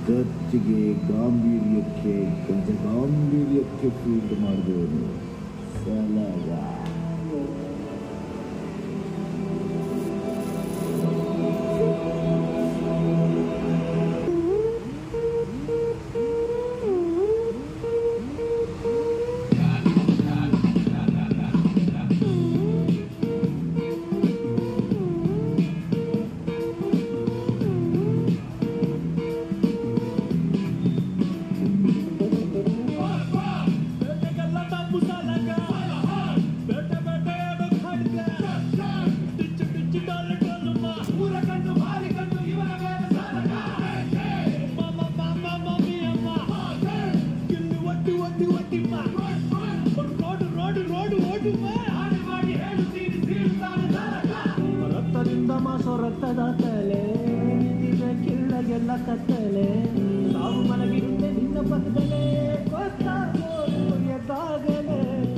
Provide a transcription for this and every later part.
ಗಚ್ಚಿಗೆ ಗಾಂಭೀರ್ಯಕ್ಕೆ ಗಜ ಗಾಂಭೀರ್ಯಕ್ಕೆ ಫೀಲ್ಡ್ ಮಾಡಿದವನು ಸಲಗ ರಕ್ತದಿಂದ ಮಾಸೋ ರಕ್ತದ ತಲೆ ನಿಂತಿದೆ ಕಿಳ್ಳಗೆಲ್ಲ ಕತ್ತಲೆ ಸಾವು ಮಲಗಿರುತ್ತೆ ನಿನ್ನ ಪಕ್ಕದಲ್ಲೇ ಗೊತ್ತಾಗೋದು ಎದ್ದಾಗಲೇ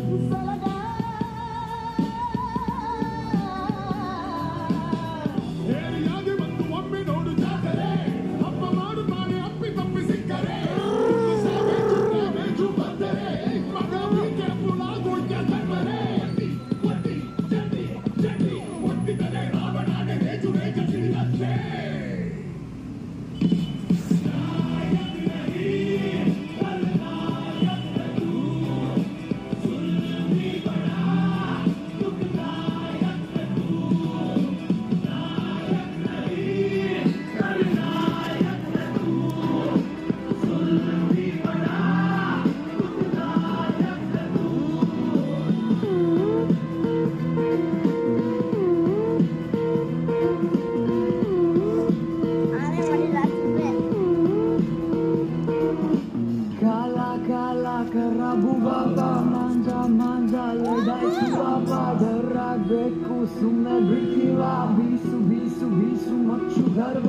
ಹೇರಿಯಾಗಿ ಬಂದು ಒಮ್ಮೆ ನೋಡು ಜಾಗರೆ ಹಬ್ಬ ಮಾಡುತ್ತಾನೆ ಅಪ್ಪಿ ತಪ್ಪಿ ಸಿಕ್ಕರೆ ಸಾವೆ ಚುಕ್ಕಾವೆ ಚುಬ್ಬಂದರೆ ಮಗ ಬೀಕೆ ಪುಲಾಗೋಡ್ಯ ಕಣ್ಮರೆ ಒಟ್ಟಿ ಚಟ್ಟಿ ಚಟ್ಟಿ ಒಟ್ಟಿದರೆ ರಾವಣಾನೆ ರೇಜು ರೇಜು ಸಿಡಿದಂತೆ ಆನೆ ಮಾಡಿಲ್ಲ ಸುಮ್ಮನೆ ಕಾಲ ಕಾಲ ಕರಾಬು ಬಾಬಾ ಮಾಂಜ ಮಾಂಜ ಲಡಾಯಿಸು ಬಾಬಾ ಡರಾಗಬೇಕು ಸುಮ್ಮನೆ ಬಿಡ್ತೀವ ಬೀಸು ಬೀಸು ಬೀಸು ಮಚ್ಚು ಗರ್ವ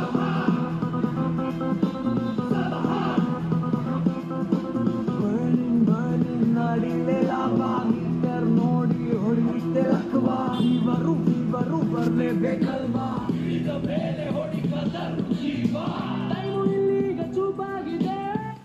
ಬರ್ನಿಂಗ್ ಬರ್ನಿಂಗ್ ನಡಿಲೆ ಲಾಭ ಮೀಟರ್ ನೋಡಿ ಹೊಡಿಲಿಕ್ಕೆ ಲಕ್ವ ಇವರು ಇವರು ಬರ್ಲೇಬೇಕಲ್ವಾ ಈಗ ಮೇಲೆ ಹೊಡಿಕದರು ಜೀವ ಟೈಮು ಇಲ್ಲಿಗ ಚೂಪಾಗಿದೆ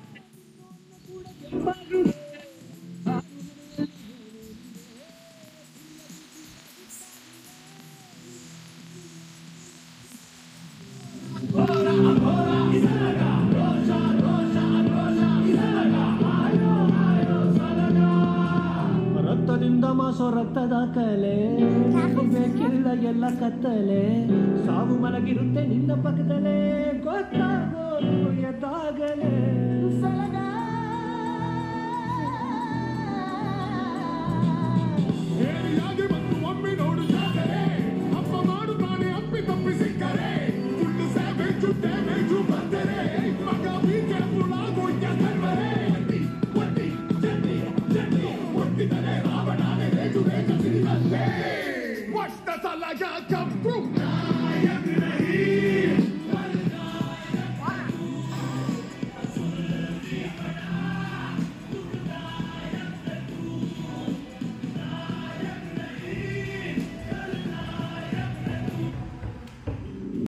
ರಕ್ತದಿಂದ ಮಾಸೋ ರಕ್ತದ ಕಲೆ ಕಿಲ್ಲ ಎಲ್ಲ ಕತ್ತಲೆ ಸಾವು ಮಲಗಿರುತ್ತೆ ನಿನ್ನ ಪಕ್ಕದಲ್ಲೇ ಗೊತ್ತಾಗೋದು ಎದ್ದಾಗಲೇ ಹೇರಿಯಾಗಿ ಬಂದು ಒಮ್ಮೆ ನೋಡು ಜಾಗರೆ ಹಬ್ಬ ಮಾಡುತ್ತಾನೆ ಅಪ್ಪಿ ತಪ್ಪಿ ಸಿಕ್ಕರೆ ಚುಟ್ಟು ಸಾವೆ ಚುಟ್ಟೇವೆ ಚುಬ್ಬಂದರೆ ಮಗ ಬೀಕೆ ಪುಲಾಗೋಡ್ಯ ಕಣ್ಮರೆ ಒಟ್ಟಿ ಚಟ್ಟಿ ಚಟ್ಟಿ ಒಟ್ಟಿದರೆ ರಾವಣಾನೆ ರೇಜು ರೇಜು ಸಿಡಿದಂತೆ ಒಟ್ಟ ಸಲಗ ಕಬ್ಬ